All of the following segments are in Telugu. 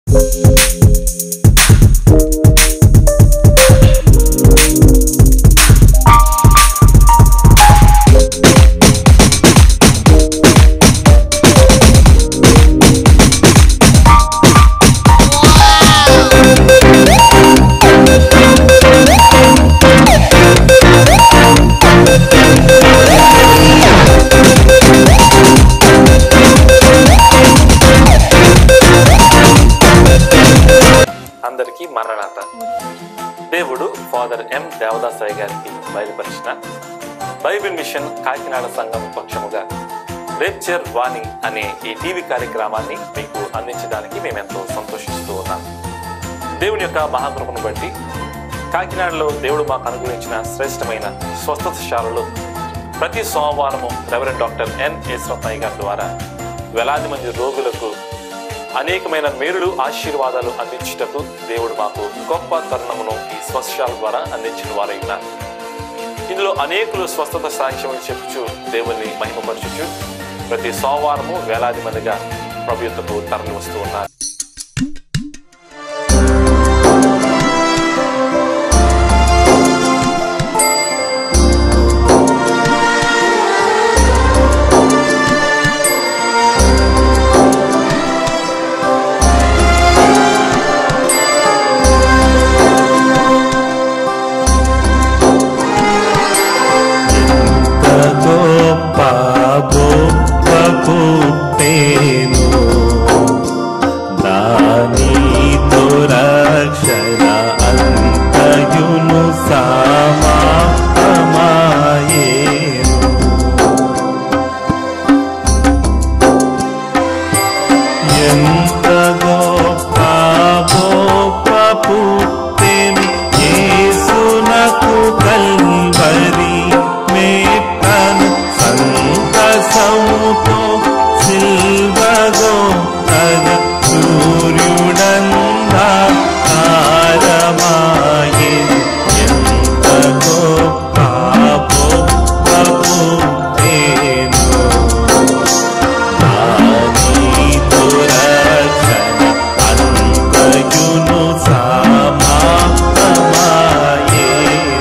అందరికీ మరణాత దేవుడు ఫాదర్ ఎం దేవదాసాయి గారికి బయలుపరిచిన బైబిల్ మిషన్ కాకినాడ సంఘం పక్షముగా రేప్చర్ వాణి అనే ఈ టీవీ కార్యక్రమాన్ని మీకు అందించడానికి మేమెంతో సంతోషిస్తూ ఉన్నాం దేవుని యొక్క మహాకృపను బట్టి కాకినాడలో దేవుడు మాకు అనుగ్రహించిన శ్రేష్టమైన స్వస్థత శాలలో ప్రతి సోమవారము రెవరెండ్ డాక్టర్ ఎన్ ఈశ్వరయ్య గారి ద్వారా వేలాది మంది రోగులకు అనేకమైన మేలులు ఆశీర్వాదాలు అందించుటకు దేవుడు మాకు గొప్ప తరుణమును ఈ స్వస్థశాల ద్వారా అందించిన వారై ఉన్నారు ఇందులో అనేకులు స్వస్థత సాక్ష్యం చెప్పుచు దేవుని మహిమపరచుచు ప్రతి సోమవారము వేలాది మందిగా ప్రభు యుద్ధకు తరలి వస్తూ ఉన్నారు గొప్ప గొప్ప పుట్టేను దానితో రక్షణ అంతయును సమాప్తమాయేను ఎంత గొప్ప గొప్ప పుట్టెను యేసునకు కల్వరి మేటను సంతసముతో సిల్వగో తగ సూర్యుడందా తారమాయే ఎంత గొప్ప గొప్ప పుట్టెను అంతయును సమాప్తమాయే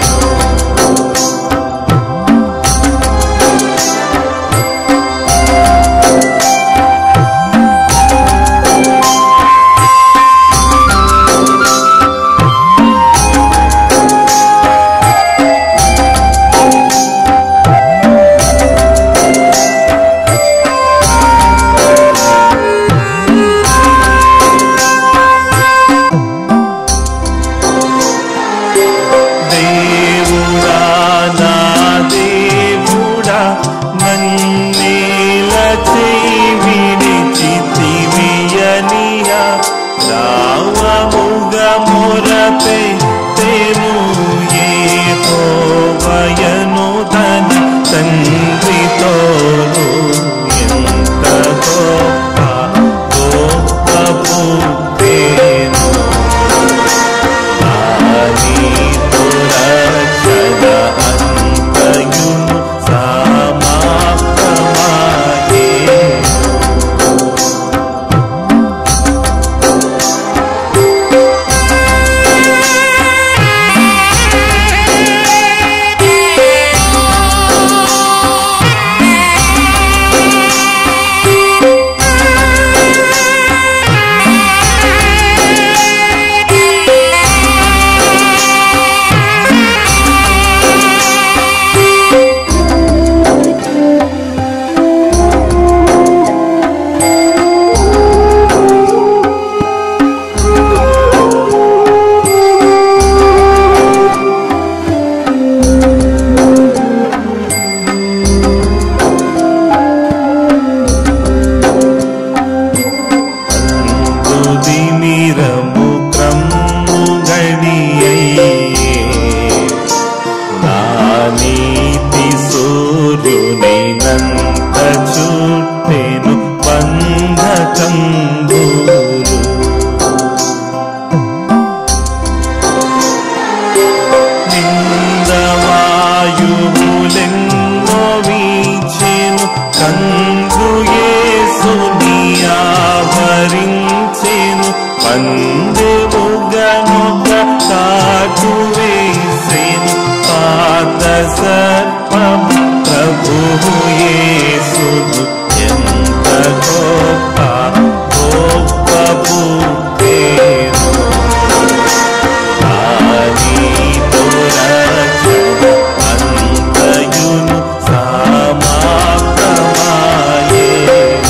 దేవుడా నా దేవుడా నన్నేల చేయి విడిచితివియనియా రావముగ మొరపే తెను ఏ హోవయను తన తండ్రితోను ఎంత గొప్ప గొప్ప పుట్టేను అంతయును సమాప్తమాయే Thank you. అందెముగనొక కాటు వేసేను పాత సర్పం ప్రభువు యేసును ఎంత గొప్ప గొప్ప పుట్టేను ఆదితో రక్షణ అంతయును సమాప్తమాయేను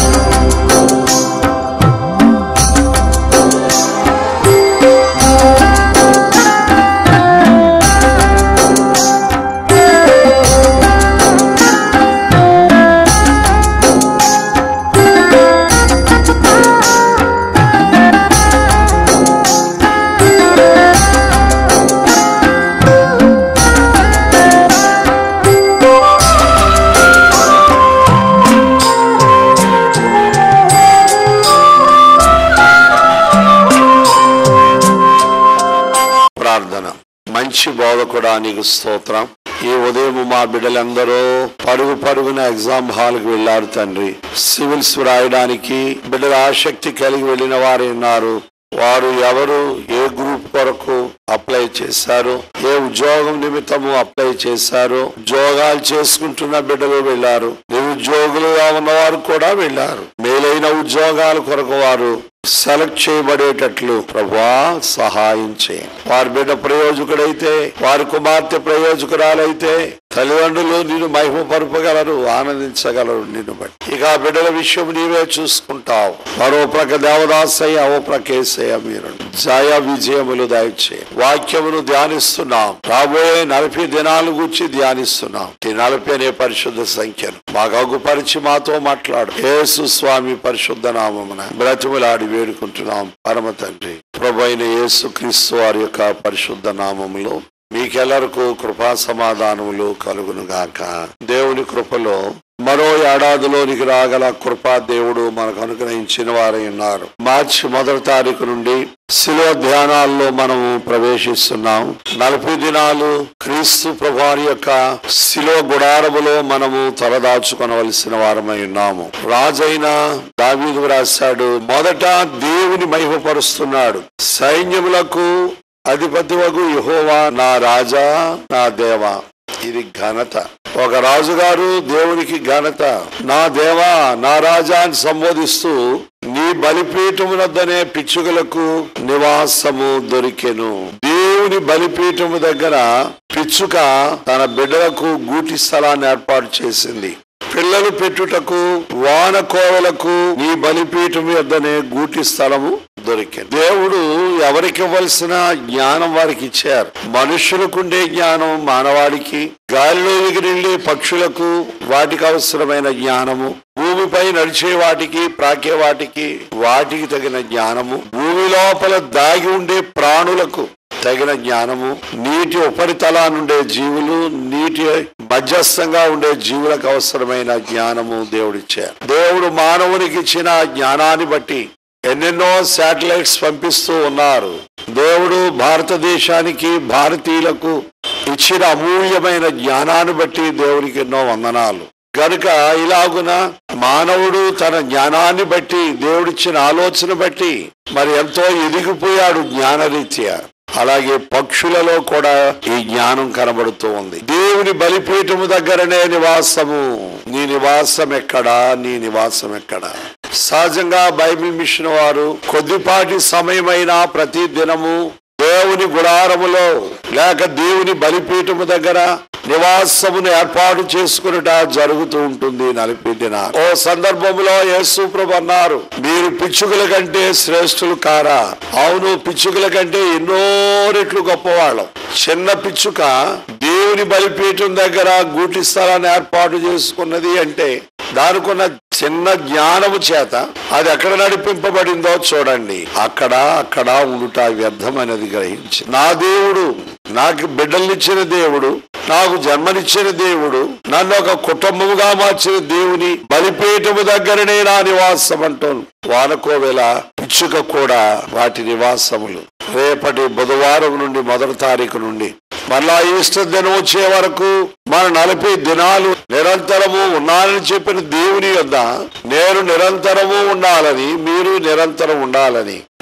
ప్రార్థన మంచి బోధకుడా నీకు స్తోత్రం ఈ ఉదయం మా బిడ్డలందరూ పరుగు పరుగున ఎగ్జామ్ హాల్కి వెళ్ళారు తండ్రి సివిల్స్ వ్రాయడానికి బిడ్డల ఆసక్తి కలిగి వెళ్ళిన వారు ఉన్నారు వారు ఎవరు ఏ గ్రూప్ కొరకు అప్లై చేశారు ఏ ఉద్యోగం నిమిత్తము అప్లై చేశారు ఉద్యోగాలు చేసుకుంటున్న బిడ్డలు వెళ్ళారు నిరుద్యోగులుగా ఉన్నవారు కూడా వెళ్ళారు మేలైన ఉద్యోగాల కొరకు వారు సెలెక్ట్ చేయబడేటట్లు ప్రభా సహాయం చేయండి వారి బిడ్డ ప్రయోజకుడైతే వారి కుమార్తె ప్రయోజకురాలైతే తల్లిదండ్రులు నిన్ను మహిమపరపగలరు ఆనందించగలరు నిన్ను బట్టి ఇక ఆ బిడ్డల విషయం నీవే చూసుకుంటావు మరో ప్రక దేవదాసయ్య ఓ ప్రకేసయ్య మీరు జయ విజయములు దయచే వాక్యమును ధ్యానిస్తున్నాం రాబోయే నలభై దినాలు గురించి ధ్యానిస్తున్నాం ఈ నలభై అనే పరిశుద్ధ సంఖ్యను మాకు అగుపరిచి మాతో మాట్లాడు యేసు స్వామి పరిశుద్ధ నామమున బ్రతిమలాడి వేడుకుంటున్నాం పరమ తండ్రి ప్రభు అయిన యేసు క్రీస్తు వారి యొక్క పరిశుద్ధ నామములో మీకెల్లరకు కృపా సమాధానములు కలుగును గాక దేవుని కృపలో మరో ఏడాదిలోనికి రాగల కృపా దేవుడు మనకు అనుగ్రహించిన వారై ఉన్నారు మార్చి మొదటి తారీఖు నుండి శిలువ ధ్యానాల్లో మనము ప్రవేశిస్తున్నాం నలభై దినాలు క్రీస్తు ప్రభువారి యొక్క శిలువ గుడారములో మనము తలదాచుకొనవలసిన వారమై ఉన్నాము రాజైన దావీదు రాశాడు మొదట దేవుని మహిమపరుస్తున్నాడు సైన్యములకు అధిపతివగు యెహోవా నా రాజా నా దేవా ఇది ఘనత ఒక రాజుగారు దేవునికి ఘనత నా దేవా నా రాజా అని సంబోధిస్తూ నీ బలిపీఠమునద్దనే పిచ్చుకలకు నివాసము దొరికెను దేవుని బలిపీఠము దగ్గర పిచ్చుక తన బిడ్డలకు గూటి స్థలాన్ని ఏర్పాటు చేసింది పిల్లలు పెట్టుటకు వాన కోవలకు నీ బలిపీఠం యొద్దనే గూటి స్థలము దొరికింది దేవుడు ఎవరికి ఇవ్వాల్సిన జ్ఞానం వారికి ఇచ్చారు మనుషులకుండే జ్ఞానం మానవాడికి గాలిలో ఎగిరిల్లే పక్షులకు వాటికి అవసరమైన జ్ఞానము భూమిపై నడిచే వాటికి ప్రాకే వాటికి వాటికి తగిన జ్ఞానము భూమి లోపల దాగి ఉండే ప్రాణులకు తగిన జ్ఞానము నీటి ఉపరితలానుండే జీవులు నీటి మధ్యస్థంగా ఉండే జీవులకు అవసరమైన జ్ఞానము దేవుడిచ్చారు దేవుడు మానవునికి ఇచ్చిన జ్ఞానాన్ని బట్టి ఎన్నెన్నో శాటిలైట్స్ పంపిస్తూ ఉన్నారు దేవుడు భారతదేశానికి భారతీయులకు ఇచ్చిన అమూల్యమైన జ్ఞానాన్ని బట్టి దేవునికి ఎన్నో వందనాలు గనుక ఇలాగున మానవుడు తన జ్ఞానాన్ని బట్టి దేవుడిచ్చిన ఆలోచన బట్టి మరి ఎంతో ఎదిగిపోయాడు జ్ఞానరీత్యా అలాగే పక్షులలో కూడా ఈ జ్ఞానం కనబడుతూ ఉంది దేవుని బలిపీఠము దగ్గరనే నివాసము నీ నివాసం ఎక్కడా నీ నివాసం ఎక్కడా సహజంగా బైబిల్ మిషన్ వారు కొద్దిపాటి సమయమైనా ప్రతి దినము దేవుని గుడారములో లేక దేవుని బలిపీఠము దగ్గర నివాసమును ఏర్పాటు చేసుకున్నట జరుగుతూ ఉంటుంది నలిపి దిన ఓ సందర్భంలో యేసు ప్రభు అన్నారు మీరు పిచ్చుకల కంటే శ్రేష్ఠులు కారా అవును పిచ్చుకల కంటే ఎన్నో రెట్లు గొప్పవాళ్ళం చిన్న పిచ్చుక దేవుని బలిపీఠం దగ్గర గూటి స్థలాన్ని ఏర్పాటు చేసుకున్నది అంటే దానికున్న చిన్న జ్ఞానము చేత అది ఎక్కడ నడిపింపబడిందో చూడండి అక్కడ అక్కడ ఉండుట వ్యర్థమైనది గ్రహించి నా దేవుడు నాకు బిడ్డల్నిచ్చిన దేవుడు నాకు జన్మనిచ్చిన దేవుడు నన్ను ఒక కుటుంబముగా మార్చిన దేవుని బలిపీఠము దగ్గరనే నా నివాసం అంటాను వానకోవేళ పిచ్చుక కూడా వాటి నివాసములు రేపటి బుధవారం నుండి మొదటి తారీఖు నుండి మళ్ళా ఈస్టర్ దినం వచ్చే వరకు మన నలభై దినాలు నిరంతరము ఉన్నానని చెప్పిన దేవుని యొద్ద నేను నిరంతరము ఉండాలని మీరు నిరంతరం ఉండాలని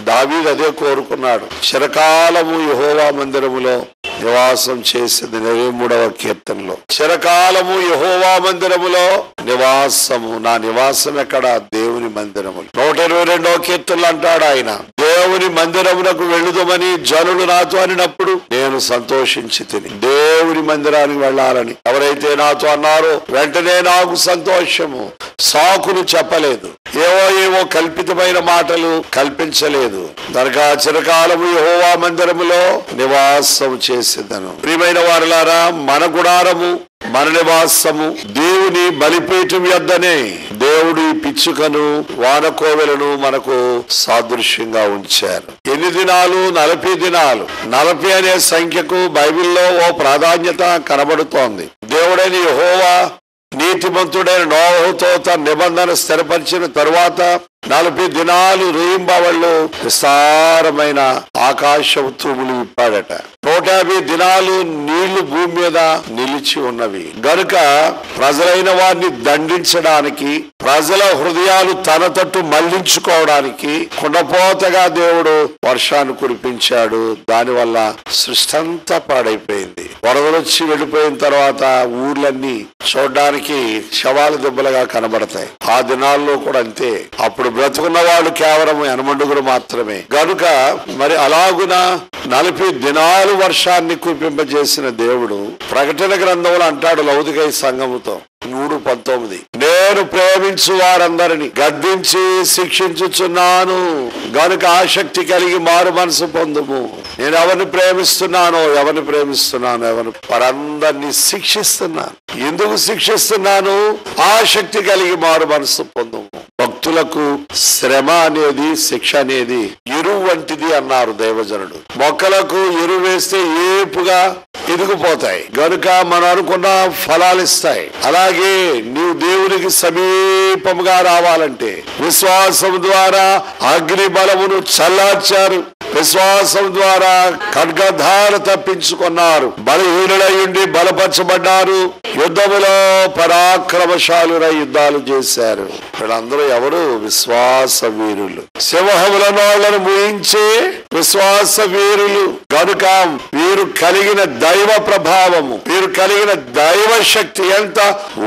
దావీదు అదే కోరుకున్నాడు చిరకాలము యహోవా మందిరములో నివాసం చేసింది ఇరవై మూడవ కీర్తనలో చిరకాలము యహోవా మందిరములో నివాసము నా నివాసం ఎక్కడ దేవుని మందిరము నూట ఇరవై రెండవ కీర్తనలు అంటాడు ఆయన దేవుని మందిరమునకు వెళ్ళుదమని జనులు నాతో అనినప్పుడు నేను సంతోషించి తిని దేవుని మందిరానికి వెళ్ళాలని ఎవరైతే నాతో అన్నారో వెంటనే నాకు సంతోషము సాకులు చెప్పలేదు ఏవో ఏవో కల్పితమైన మాటలు కల్పించలేదు దర్గా చిరకాలము యహోవా మందిరములో నివాసం చేసేదను ప్రియమైన వారులారా మన గుడారము మన నివాసము దేవుని బలిపీఠం యొద్దనే దేవుడు ఈ పిచ్చుకను వానకోవెలను మనకు సాదృశ్యంగా ఉంచారు ఎన్ని దినాలు నలభై దినాలు నలభై అనే సంఖ్యకు బైబిల్లో ఓ ప్రాధాన్యత కనబడుతోంది దేవుడైన యెహోవా నీతిమంతుడైన నోహుతో తన నిబంధన స్థిరపరిచిన తరువాత నలభై దినాలు రేయింబవళ్ళు విస్తారమైన ఆకాశపు తూములు విప్పాడట నూట యాభై దినాలు నీళ్లు భూమి మీద నిలిచి ఉన్నవి గనుక ప్రజలైన వారిని దండించడానికి ప్రజల హృదయాలు తన తట్టు మళ్లించుకోవడానికి కుండపోతగా దేవుడు వర్షాన్ని కురిపించాడు దానివల్ల సృష్టి అంతా పాడైపోయింది వరదలు వచ్చి వెళ్ళిపోయిన తర్వాత ఊర్లన్నీ చూడడానికి శవాల దెబ్బలుగా కనబడతాయి ఆ దినాల్లో కూడా అంతే అప్పుడు బ్రతుకున్న వాళ్ళు కేవలం ఎనమండుగురు మాత్రమే గనుక మరి అలాగున నలభై దినాలు వర్షాన్ని కురిపింపజేసిన దేవుడు ప్రకటన గ్రంథంలో అంటాడు లౌదికై సంఘముతో మూడు పంతొమ్మిది నేను ప్రేమించు వారందరిని గద్దించి శిక్షించుచున్నాను గనుక ఆసక్తి కలిగి మారు మనసు పొందుము నేను ఎవరిని ప్రేమిస్తున్నానో ఎవరిని ప్రేమిస్తున్నాను ఎవరిని వారందరినీ శిక్షిస్తున్నాను ఎందుకు శిక్షిస్తున్నాను ఆసక్తి కలిగి మారు మనసు పొందుము భక్తులకు శ్రమ అనేది శిక్ష అనేది ఎరువు వంటిది అన్నారు దైవజనుడు మొక్కలకు ఎరువు వేస్తే ఏపుగా ఎదిగిపోతాయి గనుక మనం అనుకున్న ఫలాలు ఇస్తాయి అలాగే నీవు దేవునికి సమీపముగా రావాలంటే విశ్వాసం ద్వారా అగ్ని బలమును చల్లార్చారు విశ్వాసం ద్వారా ఖడ్గధార తప్పించుకున్నారు బలహీనులయ్యుండి బలపరచబడ్డారు యుద్ధములో పరాక్రమశాలురై యుద్ధాలు చేశారు వీళ్ళందరూ ఎవరు విశ్వాస వీరులు సింహముల నోళ్లను ముయించే విశ్వాస వీరులు కనుక వీరు కలిగిన దైవ ప్రభావము వీరు కలిగిన దైవ శక్తి ఎంత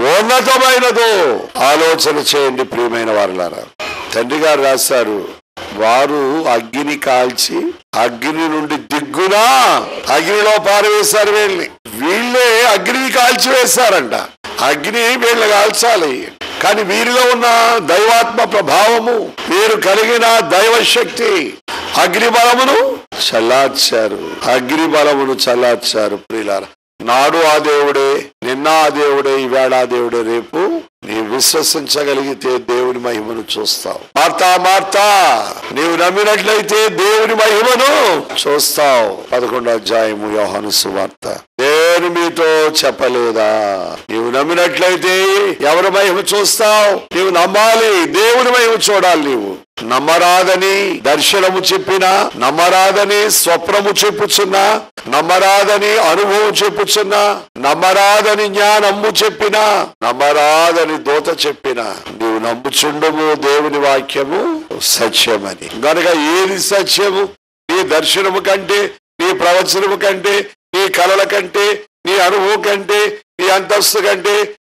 ఉన్నతమైనదో ఆలోచన చేయండి ప్రియమైన వారులారా తండ్రి గారు రాశారు వారు అగ్గిని కాల్చి అగ్ని నుండి దిగ్గునా అగ్నిలో పారవేశారు వీళ్ళని వీళ్ళే అగ్నిని కాల్చి వేశారంట అగ్ని వీళ్ళని కాల్చాలి కానీ వీరిలో ఉన్న దైవాత్మ ప్రభావము వీరు కలిగిన దైవ శక్తి అగ్ని బలమును చల్లార్చారు అగ్ని బలమును చల్లార్చారు ప్రియులార నాడు ఆ దేవుడే నిన్న ఆ దేవుడే ఈవేళ ఆ దేవుడే రేపు నీ విశ్వసించగలిగితే దేవుని మహిమను చూస్తావు మార్తా మార్తా నీవు నమ్మినట్లయితే దేవుని మహిమను చూస్తావు పదకొండో అధ్యాయము యోహాను సువార్త నేను మీతో చెప్పలేదా నీవు నమ్మినట్లయితే ఎవరి మహిమ చూస్తావు నీవు నమ్మాలి దేవుని మహిమ చూడాలి నీవు నమ్మరాదని దర్శనము చెప్పినా నమ్మరాదని స్వప్నము చెప్పుచున్నా నమ్మరాదని అనుభవం చెప్పుచున్నా నమ్మరాదని జ్ఞానము చెప్పినా నమ్మరాదని దూత చెప్పినా నీవు నమ్ముచుండము దేవుని వాక్యము సత్యమని గనక ఏది సత్యము నీ దర్శనము కంటే నీ ప్రవచనము కంటే నీ కలల కంటే నీ అనుభవం కంటే నీ అంతస్తు కంటే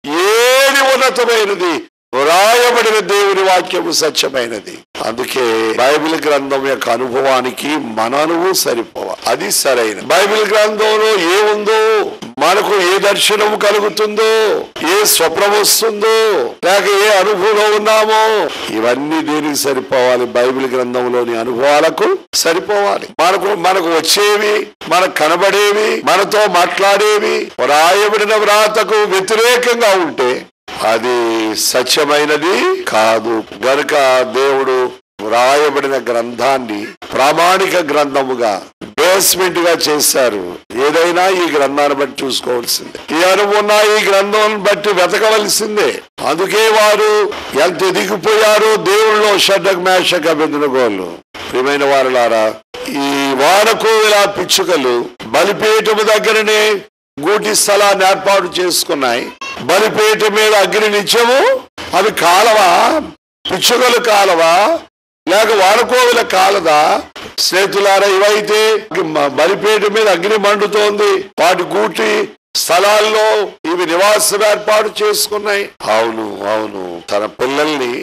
ఏది ఉన్నతమైనది వ్రాయబడిన దేవుని వాక్యము సత్యమైనది అందుకే బైబిల్ గ్రంథం యొక్క అనుభవానికి మన అనుభవం సరిపోవాలి అది సరైన బైబిల్ గ్రంథంలో ఏముందో మనకు ఏ దర్శనము కలుగుతుందో ఏ స్వప్నం వస్తుందో లేక ఏ అనుభవంలో ఉన్నామో ఇవన్నీ దేనికి సరిపోవాలి బైబిల్ గ్రంథంలోని అనుభవాలకు సరిపోవాలి మనకు మనకు వచ్చేవి మనకు కనబడేవి మనతో మాట్లాడేవి వ్రాయబడిన వ్రాతకు వ్యతిరేకంగా ఉంటే అది సత్యమైనది కాదు గనుక దేవుడు వ్రాయబడిన గ్రంథాన్ని ప్రామాణిక గ్రంథముగా బేస్మెంట్ గా చేశారు ఏదైనా ఈ గ్రంథాన్ని బట్టి చూసుకోవాల్సిందే ఈ అనుకున్న ఈ గ్రంథం బట్టి వెతకవలసిందే అందుకే వారు ఎంత ఎదిగిపోయారో దేవుళ్ళు షడ్డక్ మేషక్ అభిందుగోళ్ళు ప్రియమైన వారులారా ఈ వానకోవిల పిచ్చుకలు బలిపీఠము దగ్గరనే గూటి స్థలాన్ని ఏర్పాటు చేసుకున్నాయి బలిపీఠ మీద అగ్ని నిత్యము అవి కాలవా పిచ్చుకలు కాలవా లేక వాడుకోవిల కాలదా స్నేహితులారా ఇవైతే మ- బలిపేట మీద అగ్ని మండుతోంది వాటి కూటి స్థలాల్లో ఇవి నివాసం ఏర్పాటు చేసుకున్నాయి అవును అవును తన పిల్లల్ని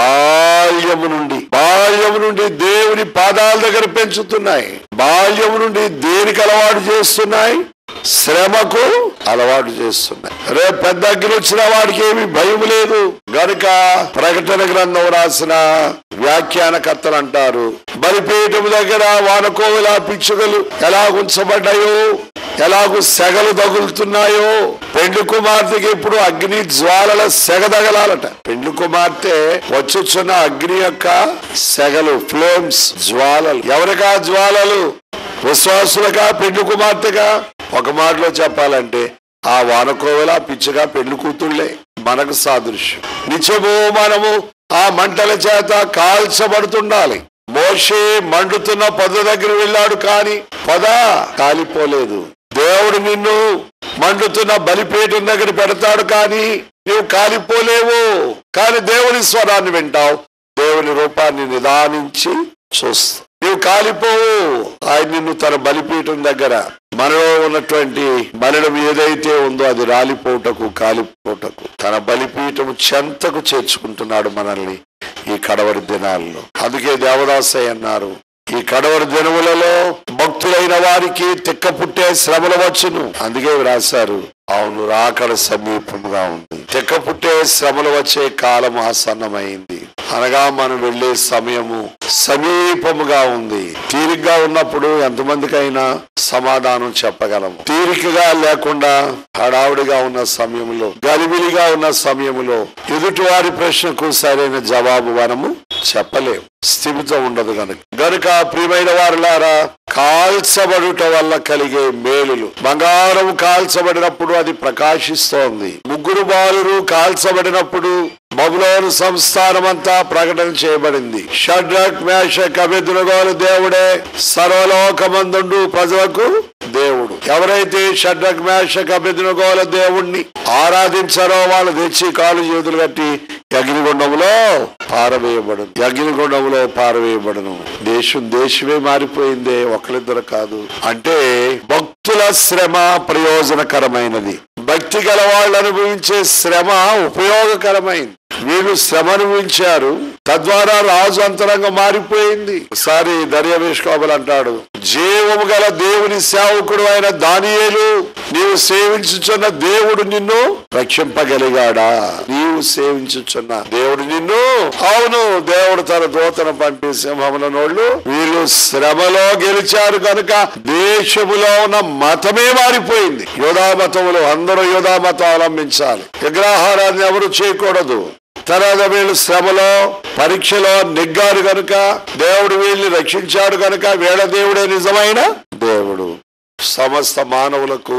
బాల్యము నుండి బాల్యము నుండి దేవుని పాదాల దగ్గర పెంచుతున్నాయి బాల్యము నుండి దేనికి అలవాటు చేస్తున్నాయి శ్రమకు అలవాటు చేస్తున్నాయి రేపు పెద్ద అగ్ని వచ్చిన వాడికి ఏమి భయం లేదు గనుక ప్రకటన గ్రంథం రాసిన వ్యాఖ్యానకర్తలు అంటారు బలిపీఠం దగ్గర వానకోవిలా పిచ్చుకలు ఎలా ఉంచబడ్డాయో ఎలాగూ సెగలు తగులుతున్నాయో పెండ్లి కుమార్తెకి ఇప్పుడు అగ్ని జ్వాలల సెగ తగలాలట పెండ్లి కుమార్తె వచ్చుచున్న అగ్ని యొక్క సెగలు ఫ్లేమ్స్ జ్వాలలు ఎవరికా జ్వాలలు విశ్వాసులుగా పెండ్లి కుమార్తెగా ఒక మాటలో చెప్పాలంటే ఆ వానకోవెల పిచ్చిగా పెళ్లి కూతుళ్ళే మనకు సాదృశ్యం నిత్యము మనము ఆ మంటల చేత కాల్చబడుతుండాలి మోషే మండుతున్న పొద దగ్గర వెళ్ళాడు కాని పొద కాలిపోలేదు దేవుడు నిన్ను మండుతున్న బలిపీఠం దగ్గర పెడతాడు కానీ నీవు కాలిపోలేవు కానీ దేవుని స్వరాన్ని వింటావు దేవుని రూపాన్ని నిదానించి చూస్తావు నీవు కాలిపోవు ఆయన నిన్ను తన బలిపీఠం దగ్గర మనలో ఉన్నటువంటి బలిడం ఏదైతే ఉందో అది రాలిపోటకు కాలిపోటకు తన బలిపీఠము చెంతకు చేర్చుకుంటున్నాడు మనల్ని ఈ కడవరి దినాల్లో అందుకే దేవదాసయ్య అన్నారు ఈ కడవరి దినములలో భక్తులైన వారికి తిక్క పుట్టే శ్రమలు వచ్చును అందుకే రాశారు అవును రాకడ సమీపంగా ఉంది తిక్క పుట్టే శ్రమలు వచ్చే కాలం ఆసన్నమైంది అనగా మనం వెళ్ళే సమయము సమీపముగా ఉంది తీరిగ్గా ఉన్నప్పుడు ఎంతమందికైనా సమాధానం చెప్పగలము తీరికగా లేకుండా హడావుడిగా ఉన్న సమయంలో గలిబిలిగా ఉన్న సమయంలో ఎదుటివారి ప్రశ్నకు సరైన జవాబు మనము చెప్పలేము స్థిమితం ఉండదు గనుక గనుక ప్రియమైన వారులారా కాల్చబడుట వల్ల కలిగే మేలులు బంగారం కాల్చబడినప్పుడు అది ప్రకాశిస్తోంది ముగ్గురు బాలురు కాల్చబడినప్పుడు బబులోను సంస్థానమంతా ప్రకటన చేయబడింది షడ్రక్ మేషక్ అభిద్రగోలు దేవుడే సర్వలోకమందుండు ప్రజలకు దేవుడు ఎవరైతే షడ్రక్ మేషక్ అభిద్రగోల దేవుణ్ణి ఆరాధించారో వాళ్ళు తెచ్చి కాలు చేతులు కట్టి అగ్నిగుండంలో పారవేయబడును అగ్నిగుండంలో పారవేయబడును దేశం దేశమే మారిపోయిందే ఒకరిద్దరు కాదు అంటే భక్తుల శ్రమ ప్రయోజనకరమైనది భక్తి గల వాళ్ళు అనుభవించే శ్రమ ఉపయోగకరమైంది వీళ్ళు శ్రమ అనుభవించారు తద్వారా రాజు అంతరంగం మారిపోయింది ఒకసారి దర్యావేష్ కోబల్ అంటాడు జీవము గల దేవుని సేవకుడు అయిన దానియేలు నీవు సేవించుచున్న దేవుడు నిన్ను రక్షింపగలిగాడా నీవు సేవించుచున్న దేవుడు నిన్ను అవును దేవుడు తన దూతను పంపి సింహముల నోళ్ళు వీళ్ళు శ్రమలో గెలిచారు కనుక దేశములో ఉన్న మతమే మారిపోయింది యోధా మతములు అందరూ యోధా మతం అవలంబించాలి విగ్రహారాన్ని ఎవరు చేయకూడదు తర్వాత వీళ్ళు శ్రమలో పరీక్షలో నెగ్గారు గనుక దేవుడు వీళ్ళని రక్షించాడు గనుక వీళ్ళ దేవుడే నిజమైన దేవుడు సమస్త మానవులకు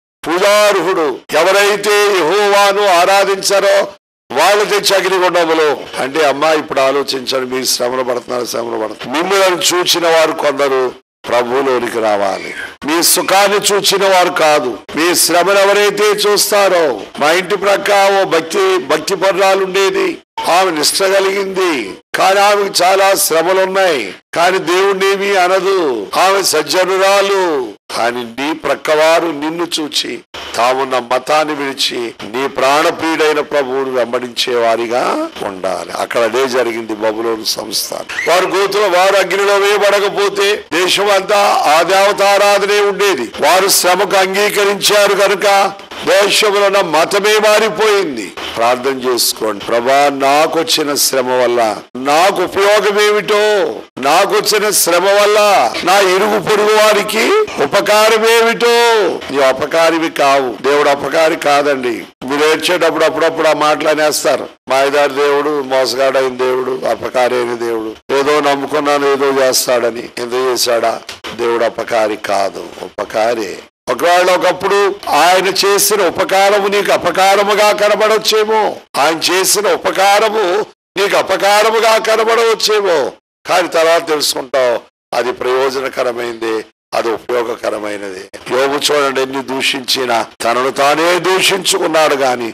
పూజార్హుడు ఎవరైతే యెహోవాను ఆరాధించారో వాళ్ళు తెచ్చి అగ్నిగుండములు అంటే అమ్మా ఇప్పుడు ఆలోచించండి మీరు శ్రమలు పడుతున్నారు శ్రమలు పడుతున్నారు మిమ్మల్ని చూచిన వారు కొందరు ప్రభువులోనికి రావాలి మీ సుఖాన్ని చూచిన వారు కాదు మీ శ్రమను ఎవరైతే చూస్తారో మా ఇంటి ప్రక్క ఓ భక్తి భక్తి పర్రాలు ఉండేది ఆమె నిష్ట కలిగింది కానీ ఆమెకు చాలా శ్రమలు ఉన్నాయి కానీ దేవుణ్ణేమి అనదు ఆమె సజ్జనురాలు కానీ నీ ప్రక్కవారు నిన్ను చూచి తామున్న మతాన్ని విడిచి నీ ప్రాణప్రియుడైన ప్రభువును వెంబడించే వారిగా ఉండాలి అక్కడ అదే జరిగింది బబులోను సంస్థ వారు గోతుల వారు అగ్నిలో వేయబడకపోతే దేశం అంతా ఆ దేవతారాధనే ఉండేది వారు శ్రమకు అంగీకరించారు కనుక దేశంలో ఉన్న మతమే మారిపోయింది ప్రార్థన చేసుకోండి ప్రభా నాకు వచ్చిన శ్రమ వల్ల నాకు ఉపయోగం ఏమిటో నాకు వచ్చిన శ్రమ వల్ల నా ఇరుగు పొరుగు వారికి ఉపకారం ఏమిటో నీ అపకారివి కావు దేవుడు అపకారి కాదండి మీరు ఏడ్చేటప్పుడు అప్పుడప్పుడు ఆ మాటలు అనేస్తారు మాయదారి దేవుడు మోసగాడైన దేవుడు అపకారి అయిన దేవుడు ఏదో నమ్ముకున్నాను ఏదో చేస్తాడని ఎందుకు చేశాడా దేవుడు అపకారి కాదు ఉపకారి ఒకవేళ ఒకప్పుడు ఆయన చేసిన ఉపకారము నీకు అపకారముగా కనబడవచ్చేమో ఆయన చేసిన ఉపకారము నీకు అపకారముగా కనబడవచ్చేమో కానీ తర్వాత తెలుసుకుంటావు అది ప్రయోజనకరమైంది అది ఉపయోగకరమైనది యోగు చూడండి ఎన్ని దూషించినా తనను తానే దూషించుకున్నాడు గాని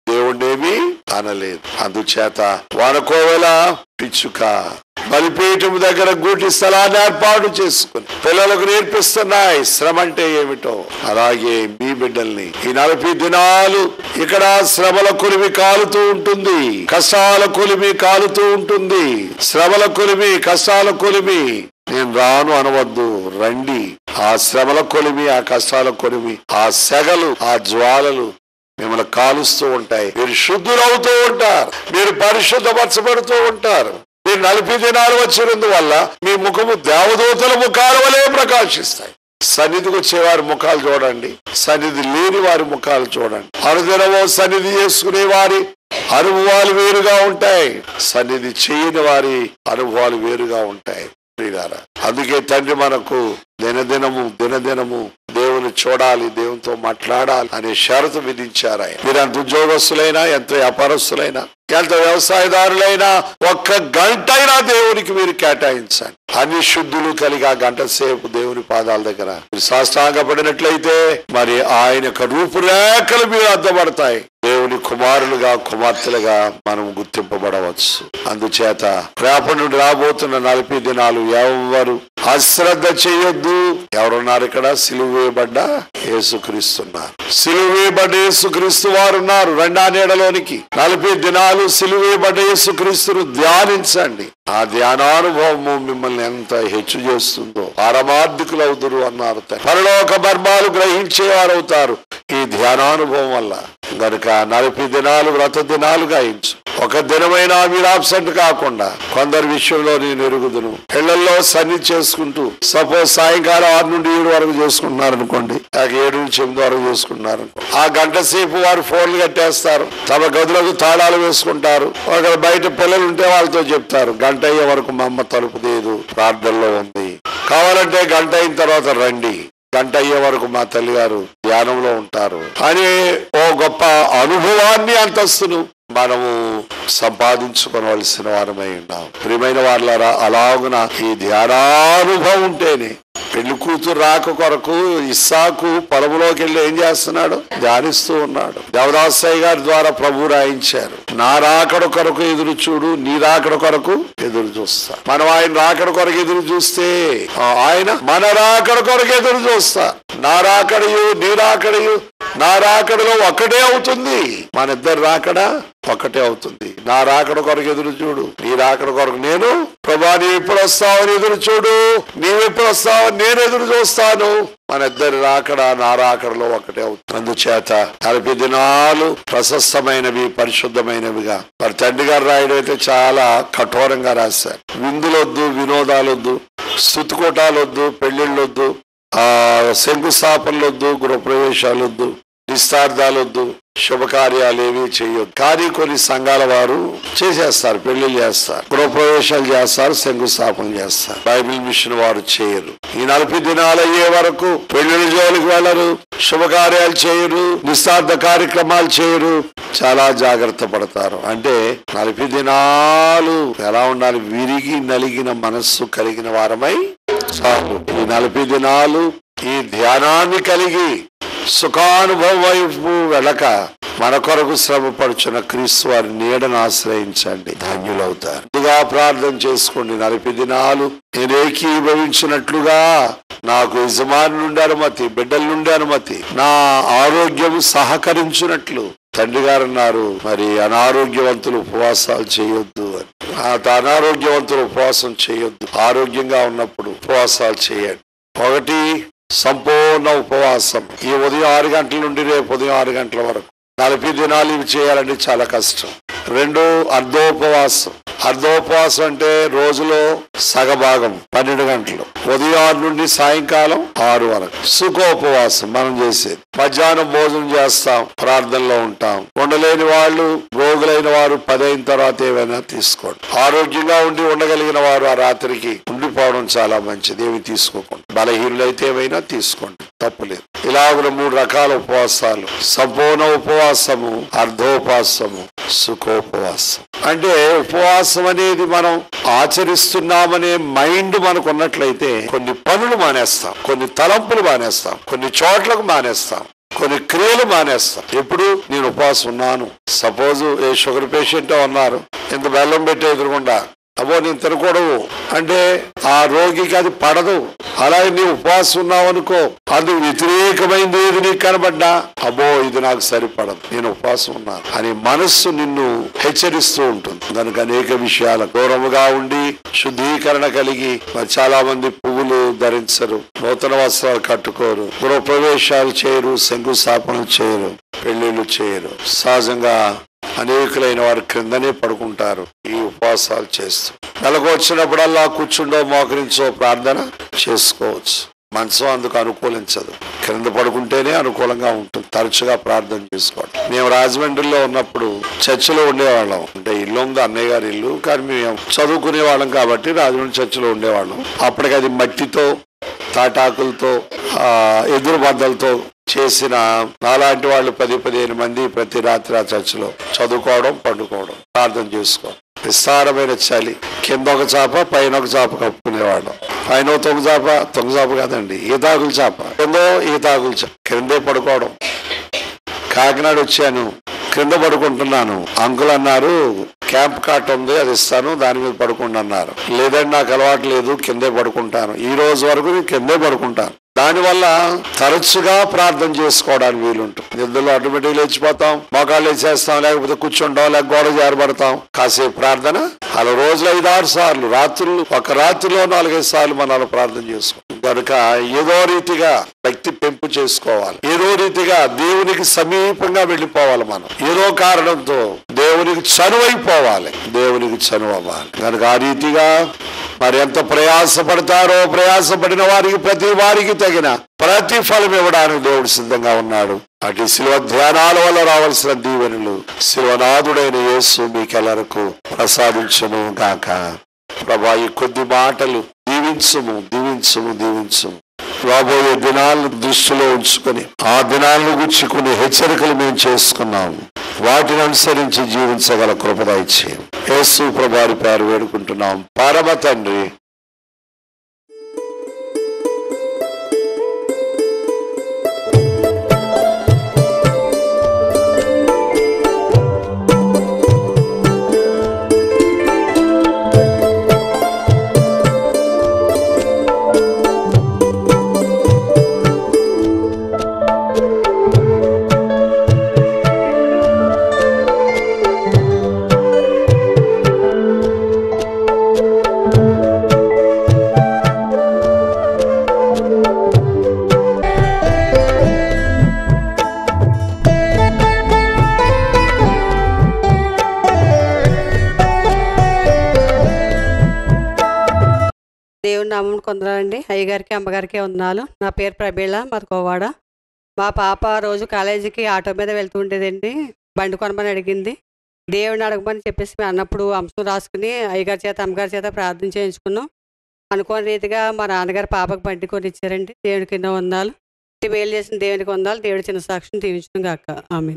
దేవుణ్ణేమి అనలేదు అందుచేత వానకోవెల పిచ్చుక బలిపీఠం దగ్గర గూటి స్థలాన్ని ఏర్పాటు చేసుకుని పిల్లలకు నేర్పిస్తున్నాయి శ్రమ అంటే ఏమిటో అలాగే మీ బిడ్డల్ని ఈ నలభై దినాలు ఇక్కడ శ్రమల కొలిమి కాలుతూ ఉంటుంది కష్టాల కొలిమి కాలుతూ ఉంటుంది శ్రమల కొలిమి కష్టాల కొలిమి నేను రాను అనవద్దు రండి ఆ శ్రమల కొలిమి ఆ కష్టాల కొలిమి ఆ సెగలు ఆ జ్వాలలు మిమ్మల్ని కాలుస్తూ ఉంటాయి మీరు శుద్ధులవుతూ ఉంటారు మీరు పరిశుద్ధపరచబడుతూ ఉంటారు మీరు నలభై దినాలు వచ్చినందువల్ల మీ ముఖము దేవదూతల ముఖాల వలె ప్రకాశిస్తాయి సన్నిధికి వచ్చేవారి ముఖాలు చూడండి సన్నిధి లేని వారి ముఖాలు చూడండి అనుదినమో సన్నిధి చేసుకునే వారి అనుభవాలు వేరుగా ఉంటాయి సన్నిధి చేయని వారి అనుభవాలు వేరుగా ఉంటాయి ప్రియులారా అందుకే తండ్రి మనకు దినదినము దినదినము దేవుని చూడాలి దేవునితో మాట్లాడాలి అనే షరతు విధించారు ఆయన మీరు ఎంత ఉద్యోగస్తులైనా ఎంత వ్యాపారస్తులైనా ఎంత వ్యవసాయదారులైనా ఒక్క గంట అయినా దేవునికి మీరు కేటాయించండి అన్ని శుద్ధులు కలిగి ఆ గంట సేపు దేవుని పాదాల దగ్గర మీరు సాష్టాంగపడినట్లయితే మరి ఆయన యొక్క రూపురేఖలు మీరు అర్థపడతాయి దేవుని కుమారులుగా కుమార్తెలుగా మనం గుర్తింపబడవచ్చు అందుచేత రేపటి నుండి రాబోతున్న నలభై దినాలు ఎవరు అశ్రద్ధ చేయొద్దు ఎవరున్నారు ఇక్కడ సిలువ వేయబడ్డ యేసుక్రీస్తున్నారు సిలువ వేయబడ్డ యేసుక్రీస్తు వారు ఉన్నారు రెండా నీడలోనికి నలభై దినాలు సిలువ వేయబడ్డ యేసుక్రీస్తును ధ్యానించండి ఆ ధ్యానానుభవము మిమ్మల్ని ఎంత హెచ్చు చేస్తుందో పారమార్థికులు అవుతురు అన్నారు పరలోక మర్మాలు గ్రహించేవారు అవుతారు ఈ ధ్యానానుభవం వల్ల గనుక నలభై దినాలు వ్రత దినాలు గాయించు ఒక దినమైనా మీరు ఆబ్సెంట్ కాకుండా కొందరి విషయంలో నేను ఎరుగుదును ఇళ్లలో సన్ని చేసుకుంటూ సపోజ్ సాయంకాలం ఆరు నుండి ఏడు వరకు చేసుకుంటున్నారు అనుకోండి ఆ ఏడు నుంచి ఎనిమిది వరకు చేసుకుంటున్నారు అనుకో. ఆ గంట సేపు వారు ఫోన్లు కట్టేస్తారు తమ గదులకు తాళాలు వేసుకుంటారు ఒకరు బయట పిల్లలు ఉంటే వాళ్ళతో చెప్తారు గంట అయ్యే వరకు మా అమ్మ తలుపు తీయదు ప్రార్థనలో ఉంది కావాలంటే గంట అయిన తర్వాత రండి గంట అయ్యే వరకు మా తల్లిగారు ధ్యానంలో ఉంటారు అనే ఓ గొప్ప అనుభవాన్ని అంతస్తును మనము సంపాదించుకోవలసిన వారమై ఉన్నాం ప్రియమైన వాళ్ళారా అలాగున ఈ ధ్యానానుభవం ఉంటేనే పెళ్లి కూతురు రాక కొరకు ఇస్సాకు పొలములోకి వెళ్ళి ఏం చేస్తున్నాడు ధ్యానిస్తూ ఉన్నాడు దేవదాసయ్య గారి ద్వారా ప్రభు రాయించారు నా రాకడ కొరకు ఎదురు చూడు నీ రాకడ కొరకు ఎదురు చూస్తా మనం ఆయన రాకడ కొరకు ఎదురు చూస్తే ఆ, ఆయన మన రాకడ కొరకు ఎదురు చూస్తా నా రాకడయు నీ రాకడయు నా రాకడలో ఒక్కటే అవుతుంది మన ఇద్దరు రాకడ ఒక్కటే అవుతుంది నా రాకడ కొరకు ఎదురు చూడు నీ రాకడ కొరకు నేను ప్రభా నీ ఎప్పుడు వస్తావని ఎదురు చూడు నీవెప్పుడు వస్తావని నేను ఎదురు చూస్తాను మన ఇద్దరి రాకడ నా రాకడలో ఒకటే అవుతుంది అందుచేత నలభై దినాలు ప్రశస్తమైనవి పరిశుద్ధమైనవిగా మరి తండ్రి గారు రాయడం అయితే చాలా కఠోరంగా రాశారు విందులొద్దు వినోదాలొద్దు స్థుతికోటాలొద్దు పెళ్లిళ్ళొద్దు ఆ శంకుస్థాపనలొద్దు గృహప్రవేశాలొద్దు నిస్తార్థాలొద్దు శుభకార్యాలు ఏవి చేయొద్దు కానీ కొన్ని సంఘాల వారు చేసేస్తారు పెళ్లిళ్ళు చేస్తారు గృహప్రవేశాలు చేస్తారు శంకుస్థాపన చేస్తారు బైబిల్ మిషన్ వారు చేయరు ఈ నలభై దినాలు అయ్యే వరకు పెళ్లిళ్ళ జోలికి వెళ్ళరు శుభకార్యాలు చేయరు నిస్తార్థ కార్యక్రమాలు చేయరు చాలా జాగ్రత్త పడతారు అంటే నలభై దినాలు ఎలా ఉండాలి విరిగి నలిగిన మనస్సు కలిగిన వారమై చాలు ఈ నలభై దినాలు ఈ ధ్యానాన్ని కలిగి సుఖానుభవం వైపు వెళ్ళక మన కొరకు శ్రమ పడుచున్న క్రీస్తు వారి నీడను ఆశ్రయించండి ధన్యులవుతారు ముందుగా ప్రార్థన చేసుకోండి నలభై దినాలు నేను ఏకీభవించినట్లుగా నాకు యజమాని నుండి అనుమతి బిడ్డల నుండి అనుమతి నా ఆరోగ్యం సహకరించినట్లు తండ్రి గారు అన్నారు మరి అనారోగ్యవంతులు ఉపవాసాలు చేయొద్దు అని ఆ అనారోగ్యవంతులు ఉపవాసం చేయొద్దు ఆరోగ్యంగా ఉన్నప్పుడు ఉపవాసాలు చేయండి ఒకటి సంపూర్ణ ఉపవాసం ఈ ఉదయం ఆరు గంటల నుండి రేపు ఉదయం ఆరు గంటల వరకు నలభై దినాలు ఇవి చేయాలంటే చాలా కష్టం రెండు అర్ధోపవాసం అర్ధోపవాసం అంటే రోజులో సగభాగం పన్నెండు గంటలు ఉదయం ఆరు నుండి సాయంకాలం ఆరు వరకు సుఖోపవాసం మనం చేసేది మధ్యాహ్నం భోజనం చేస్తాం ప్రార్థనలో ఉంటాం ఉండలేని వాళ్ళు రోగులైన వారు పదైన తర్వాత ఏమైనా తీసుకోండి ఆరోగ్యంగా ఉండి ఉండగలిగిన వారు ఆ రాత్రికి ఉండిపోవడం చాలా మంచిది ఏమి తీసుకోకుండా బలహీనులైతే ఏమైనా తీసుకోండి తప్పులేదు ఇలాగున మూడు రకాల ఉపవాసాలు సంపూర్ణ ఉపవాసము అర్ధోపవాసము సుఖోపవాసం అంటే ఉపవాసం అనేది మనం ఆచరిస్తున్నామనే మైండ్ మనకు ఉన్నట్లయితే కొన్ని పనులు మానేస్తాం కొన్ని తలంపులు మానేస్తాం కొన్ని చోట్లకు మానేస్తాం కొన్ని క్రియలు మానేస్తాం ఎప్పుడు నేను ఉపవాసం ఉన్నాను సపోజ్ ఏ షుగర్ పేషెంట్ ఉన్నారు ఇంత బెల్లం పెట్టి ఎదురుకుండా అబ్బో నేను తినకూడదు అంటే ఆ రోగికి అది పడదు అలాగే నీవు ఉపవాసం ఉన్నావు అనుకో అది వ్యతిరేకమైంది ఏది నీకు కనబడ్డా అబ్బో ఇది నాకు సరిపడదు నేను ఉపవాసం ఉన్నాను అని మనస్సు నిన్ను హెచ్చరిస్తూ ఉంటుంది దానికి అనేక విషయాల దూరముగా ఉండి శుద్ధీకరణ కలిగి మరి చాలా మంది పువ్వులు ధరించరు నూతన వస్త్రాలు కట్టుకోరు గృహప్రవేశాలు చేయరు శంకుస్థాపనలు చేయరు పెళ్లిళ్ళు చేయరు సహజంగా అనేకులైన వారు క్రిందనే పడుకుంటారు ఈ ఉపవాసాలు చేస్తూ నెలకు వచ్చినప్పుడల్లా కూర్చుండో మోకరించో ప్రార్థన చేసుకోవచ్చు మనసు అందుకు అనుకూలించదు క్రింద పడుకుంటేనే అనుకూలంగా ఉంటుంది తరచుగా ప్రార్థన చేసుకోవడం మేము రాజమండ్రిలో ఉన్నప్పుడు చర్చిలో ఉండేవాళ్ళం అంటే ఇల్లు ఉంది అన్నయ్య గారి ఇల్లు కానీ మేము చదువుకునే వాళ్ళం కాబట్టి రాజమండ్రి చర్చిలో ఉండేవాళ్ళం అప్పటికి అది మట్టితో తాటాకులతో ఆ, ఎదురు బద్దలతో చేసిన నాలాంటి వాళ్ళు పది పదిహేను మంది ప్రతి రాత్రి ఆ చర్చిలో చదువుకోవడం పండుకోవడం ప్రార్థన చేసుకోవడం విస్తారమైన చలి కింద ఒక చాప పైన ఒక చాప కప్పుకునేవాళ్ళం పైన ఒక తొంగ చాప తొంగ చాప కాదండి ఈతాకుల చాప కిందో ఈతాకుల చాప క్రిందే పడుకోవడం కాకినాడ వచ్చాను క్రింద పడుకుంటున్నాను అంకుల్ అన్నారు క్యాంప్ కాట్ ఉంది అది ఇస్తాను దాని మీద పడుకోండి అన్నారు లేదండి నాకు అలవాటు లేదు కిందే పడుకుంటాను ఈ రోజు వరకు నేను కిందే పడుకుంటాను దానివల్ల తరచుగా ప్రార్థన చేసుకోవడానికి వీలుంటుంది నిద్రలో ఆటోమేటిక్ లేచిపోతాం మోకాళ్ళు వేసేస్తాం లేకపోతే కూర్చుంటాం లేక గోడ జారబడతాం కాసేపు ప్రార్థన అలా రోజులు ఐదు ఆరు సార్లు రాత్రులు ఒక రాత్రిలో నాలుగైదు సార్లు మనం అలా ప్రార్థన చేసుకోం కనుక ఏదో రీతిగా భక్తి పెంపు చేసుకోవాలి ఏదో రీతిగా దేవునికి సమీపంగా వెళ్ళిపోవాలి మనం ఏదో కారణంతో దేవునికి చనువైపోవాలి దేవునికి చనువు అవ్వాలి కనుక ఆ రీతిగా మరి ఎంత ప్రయాసపడతారో ప్రయాసపడిన వారికి ప్రతి వారికి తగిన ప్రతిఫలం ఇవ్వడానికి దేవుడు సిద్ధంగా ఉన్నాడు అటు శిల్వ ధ్యానాల వల్ల రావాల్సిన దీవెనలు శిల్వనాథుడైన యేసు మీకెల్లరకు ప్రసాదించును గాక ప్రభా ఈ కొద్ది మాటలు దీవించుము దీవించుము దీవించుము రాబోయే దినాలను దృష్టిలో ఉంచుకొని ఆ దినాలను గుచ్చి కొన్ని హెచ్చరికలు మేము చేసుకున్నాము వాటిని అనుసరించి జీవించగల కృపదాయిచ్చి యేసు ప్రభారి పేరు వేడుకుంటున్నాం పరమ తండ్రి దేవుని నామం కొందరండి అయ్యగారికి అమ్మగారికి ఉన్నాను నా పేరు ప్రబీళ మాది కోవాడ మా పాప రోజు కాలేజీకి ఆటో మీద వెళ్తూ ఉండేదండి బండి కొనమని అడిగింది దేవుడిని అడగమని చెప్పేసి మేము అన్నప్పుడు అంశం రాసుకుని అయ్యగారి చేత అమ్మగారి చేత ప్రార్థన చేయించుకున్నాం అనుకోని రీతిగా మా నాన్నగారు పాపకు బండి కొని ఇచ్చారండి దేవుడికి ఎన్నో వందాలు ఇంటి మేలు చేసిన దేవునికి వందాలు దేవుడి చిన్న సాక్షిని దీవించడం కాక ఆమె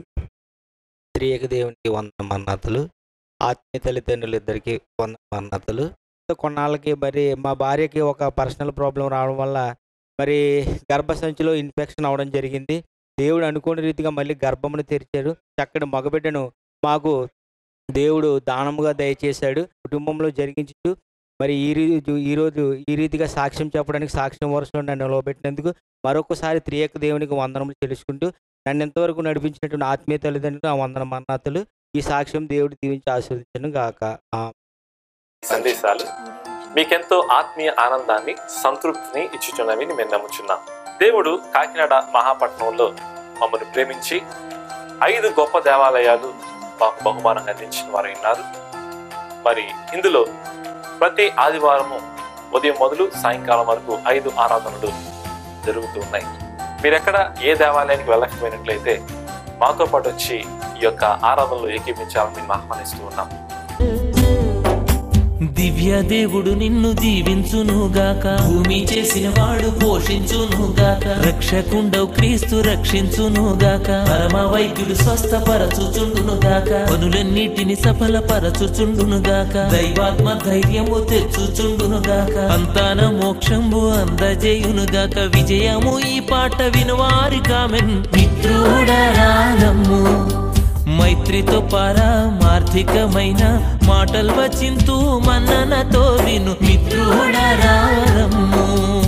త్రియక దేవునికి వంద మన్నతులు ఆత్మీయ తల్లిదండ్రులు ఇద్దరికి వంద మన్నతులు కొన్నాళ్ళకి మరి మా భార్యకి ఒక పర్సనల్ ప్రాబ్లం రావడం వల్ల మరి గర్భసంచిలో ఇన్ఫెక్షన్ అవడం జరిగింది దేవుడు అనుకోని రీతిగా మళ్ళీ గర్భమును తెరిచాడు చక్కటి మగబిడ్డను మాకు దేవుడు దానముగా దయచేశాడు కుటుంబంలో జరిగించు మరి ఈ రోజు ఈ రోజు ఈ రీతిగా సాక్ష్యం చెప్పడానికి సాక్ష్యం వరుసలో నన్ను నిలవబెట్టినందుకు మరొకసారి త్రియక దేవునికి వందనములు తెలుసుకుంటూ నన్ను ఎంతవరకు నడిపించినటువంటి ఆత్మీయ తల్లిదండ్రులు ఆ వందన మన్నాతులు ఈ సాక్ష్యం దేవుడు దీవించి ఆశీర్వదించను గాక ఆమేన్. సందేశాలు మీకెంతో ఆత్మీయ ఆనందాన్ని సంతృప్తిని ఇచ్చుచున్నవి మేము నమ్ముచున్నాం దేవుడు కాకినాడ మహాపట్నంలో మమ్మల్ని ప్రేమించి ఐదు గొప్ప దేవాలయాలు మాకు బహుమానంగా అందించిన వారు ఉన్నారు మరి ఇందులో ప్రతి ఆదివారము ఉదయం మొదలు సాయంకాలం వరకు ఐదు ఆరాధనలు జరుగుతూ ఉన్నాయి మీరెక్కడ ఏ దేవాలయానికి వెళ్ళకపోయినట్లయితే మాతో పాటు వచ్చి ఈ యొక్క ఆరాధనలో ఏకీపించాలని మేము ఆహ్వానిస్తూ ఉన్నాం దివ్య దేవుడు నిన్ను దీవించునుగాక భూమి చేసిన వాడు పోషించునుగాక రక్షకుండవు క్రీస్తు రక్షించునుగాక పరమ వైద్యుడు స్వస్థపరచుచుండునుగాక పనులన్నిటిని సఫలపరచుచుండునుగాక దైవాత్మ ధైర్యము తెచ్చుచుండునుగాక సంతాన మోక్షంబు అందజేయునుగాక విజయము ఈ పాట వినువారి కామెన్ మిత్రుడరానమ్ము మైత్రితో పారమార్థికమైన మాటలు వచింతూ మన్ననతో విను మిత్రుడరారమ్ము